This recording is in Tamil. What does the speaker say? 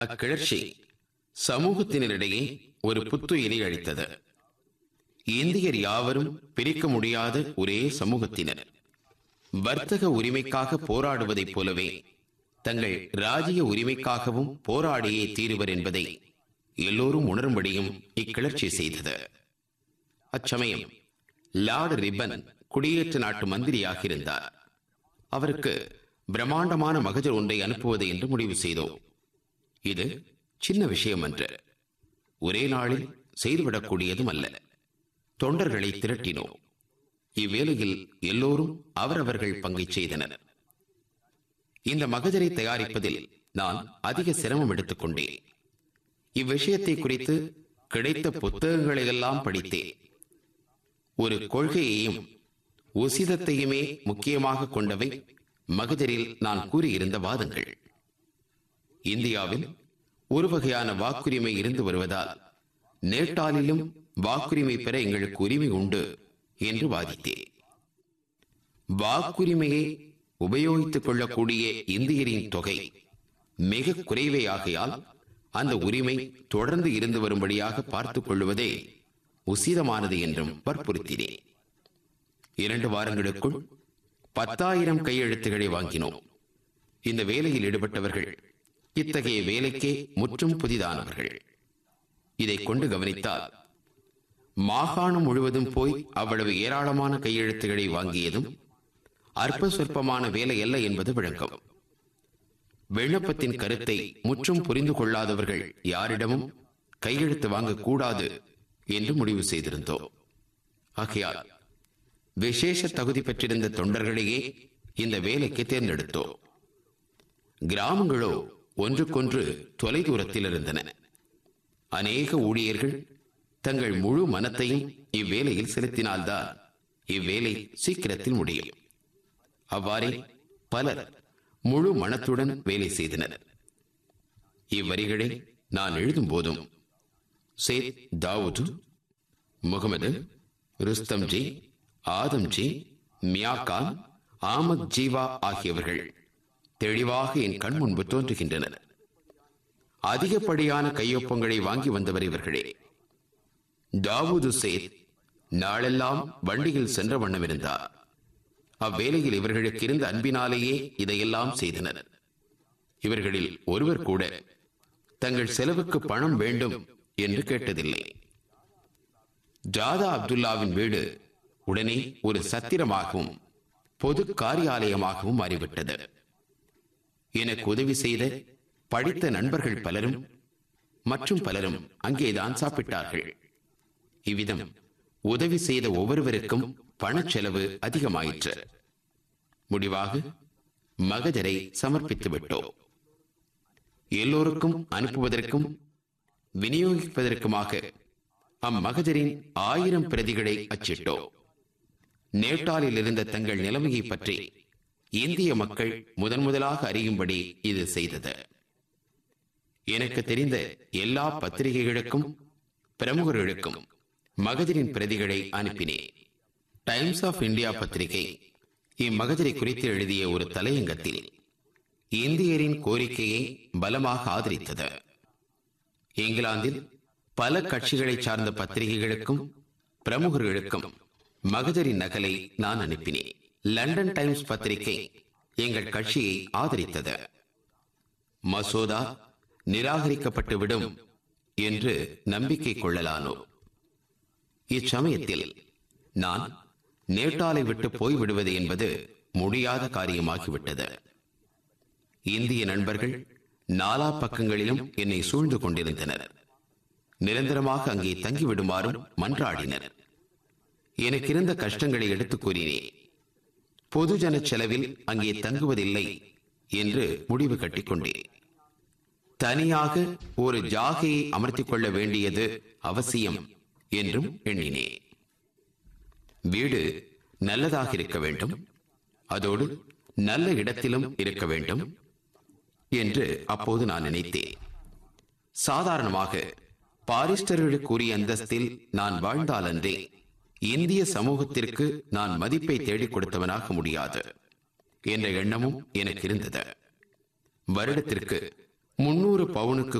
அக்கிளர்ச்சி சமூகத்தினரிடையே ஒரு புத்துயிரை அளித்தது இந்தியர் யாவரும் பிரிக்க முடியாத ஒரே சமூகத்தினர் வர்த்தக உரிமைக்காக போராடுவதைப் போலவே தங்கள் ராஜ்ய உரிமைக்காகவும் போராடியே தீருவர் என்பதை எல்லோரும் உணரும்படியும் இக்கிளர்ச்சி செய்தது அச்சமயம் லார்டு ரிப்பன் குடியேற்ற நாட்டு மந்திரியாக இருந்தார் அவருக்கு பிரம்மாண்டமான மகஜர் ஒன்றை அனுப்புவது என்று முடிவு செய்தோம் இது சின்ன விஷயம் அன்று ஒரே நாளில் செய்துவிடக்கூடியதும் அல்ல தொண்டர்களை திரட்டினோம் இவ்வேளையில் எல்லோரும் அவரவர்கள் பங்கை செய்தனர் இந்த மகஜரை தயாரிப்பதில் நான் அதிக சிரமம் எடுத்துக் கொண்டேன் இவ்விஷயத்தை குறித்து கிடைத்த புத்தகங்களை எல்லாம் படித்தேன் ஒரு கொள்கையையும் உசிதத்தையுமே முக்கியமாக கொண்டவை மகஜரில் நான் கூறியிருந்த வாதங்கள் இந்தியாவில் ஒரு வகையான வாக்குரிமை இருந்து வருவதால் நேட்டாலிலும் வாக்குரிமை பெற எங்களுக்கு உரிமை உண்டு என்று வாதித்தேன் வாக்குரிமையை உபயோகித்துக் கொள்ளக்கூடிய இந்தியரின் தொகை மிக குறைவே ஆகையால் அந்த உரிமை தொடர்ந்து இருந்து வரும்படியாக பார்த்துக் கொள்வதே உசிதமானது என்றும் வற்புறுத்தினேன் இரண்டு வாரங்களுக்குள் பத்தாயிரம் கையெழுத்துக்களை வாங்கினோம் இந்த வேலையில் ஈடுபட்டவர்கள் இத்தகைய வேலைக்கே முற்றும் புதிதானவர்கள் இதை கொண்டு கவனித்தால் மாகாணம் முழுவதும் போய் அவ்வளவு ஏராளமான கையெழுத்துக்களை வாங்கியதும் அற்ப சொற்பமான வேலை அல்ல என்பது விளங்கும் விண்ணப்பத்தின் கருத்தை முற்றும் புரிந்து கொள்ளாதவர்கள் யாரிடமும் கையெழுத்து வாங்கக்கூடாது என்று முடிவு செய்திருந்தோம் ஆகையால் விசேஷ தகுதி பெற்றிருந்த தொண்டர்களையே இந்த வேலைக்கு தேர்ந்தெடுத்தோம் கிராமங்களோ ஒன்றுக்கொன்று தொலைதூரத்தில் இருந்தன அநேக ஊழியர்கள் தங்கள் முழு மனத்தையும் இவ்வேலையில் செலுத்தினால்தான் இவ்வேலை சீக்கிரத்தில் முடியும் அவ்வாறே பலர் முழு மனத்துடன் வேலை செய்தனர் இவ்வரிகளை நான் எழுதும் போதும் சேத் தாவூது முகமது ருஸ்தம்ஜி ஆதம்ஜி மியாகான் ஆமத் ஜீவா ஆகியவர்கள் தெளிவாக என் கண் முன்பு தோன்றுகின்றனர் அதிகப்படியான கையொப்பங்களை வாங்கி வந்தவர் இவர்களே தாவூது சேத் நாளெல்லாம் வண்டியில் சென்ற வண்ணம் இருந்தார் அவ்வேளையில் இவர்களுக்கு இருந்த அன்பினாலேயே இதையெல்லாம் செய்தனர் இவர்களில் ஒருவர் கூட தங்கள் செலவுக்கு பணம் வேண்டும் என்று கேட்டதில்லை ஜாதா அப்துல்லாவின் வீடு உடனே ஒரு சத்திரமாகவும் பொது காரியாலயமாகவும் மாறிவிட்டது எனக்கு உதவி செய்த படித்த நண்பர்கள் பலரும் மற்றும் பலரும் அங்கேதான் சாப்பிட்டார்கள் இவ்விதம் உதவி செய்த ஒவ்வொருவருக்கும் பணச்செலவு அதிகமாயிற்று முடிவாக மகஜரை சமர்ப்பித்து விட்டோம் எல்லோருக்கும் அனுப்புவதற்கும் விநியோகிப்பதற்குமாக அம்மகஜரின் ஆயிரம் பிரதிகளை அச்சிட்டோம் நேட்டாலில் இருந்த தங்கள் நிலைமையை பற்றி இந்திய மக்கள் முதன் முதலாக அறியும்படி இது செய்தது எனக்கு தெரிந்த எல்லா பத்திரிகைகளுக்கும் பிரமுகர்களுக்கும் மகஜரின் பிரதிகளை அனுப்பினேன் டைம்ஸ் ஆஃப் இந்தியா பத்திரிகை இம்மகஜரை குறித்து எழுதிய ஒரு தலையங்கத்தில் இந்தியரின் கோரிக்கையை பலமாக ஆதரித்தது இங்கிலாந்தில் பல கட்சிகளை சார்ந்த பத்திரிகைகளுக்கும் பிரமுகர்களுக்கும் மகஜரின் நகலை நான் அனுப்பினேன் லண்டன் டைம்ஸ் பத்திரிகை எங்கள் கட்சியை ஆதரித்தது மசோதா நிராகரிக்கப்பட்டு விடும் என்று நம்பிக்கை கொள்ளலானோ இச்சமயத்தில் நான் நேட்டாலை விட்டு போய்விடுவது என்பது முடியாத காரியமாகிவிட்டது இந்திய நண்பர்கள் நாலா பக்கங்களிலும் என்னை சூழ்ந்து கொண்டிருந்தனர் நிரந்தரமாக அங்கே தங்கிவிடுமாறும் மன்றாடினர் எனக்கு இருந்த கஷ்டங்களை எடுத்துக் கூறினேன் பொதுஜன செலவில் அங்கே தங்குவதில்லை என்று முடிவு கட்டிக்கொண்டேன் தனியாக ஒரு ஜாகையை அமர்த்திக் கொள்ள வேண்டியது அவசியம் என்றும் எண்ணினேன் வீடு நல்லதாக இருக்க வேண்டும் அதோடு நல்ல இடத்திலும் இருக்க வேண்டும் என்று அப்போது நான் நினைத்தேன் சாதாரணமாக பாரிஸ்டர்களுக்கு உரிய அந்தஸ்தில் நான் வாழ்ந்தாலன்றே இந்திய சமூகத்திற்கு நான் மதிப்பை தேடிக் கொடுத்தவனாக முடியாது என்ற எண்ணமும் எனக்கு இருந்தது வருடத்திற்கு முன்னூறு பவுனுக்கு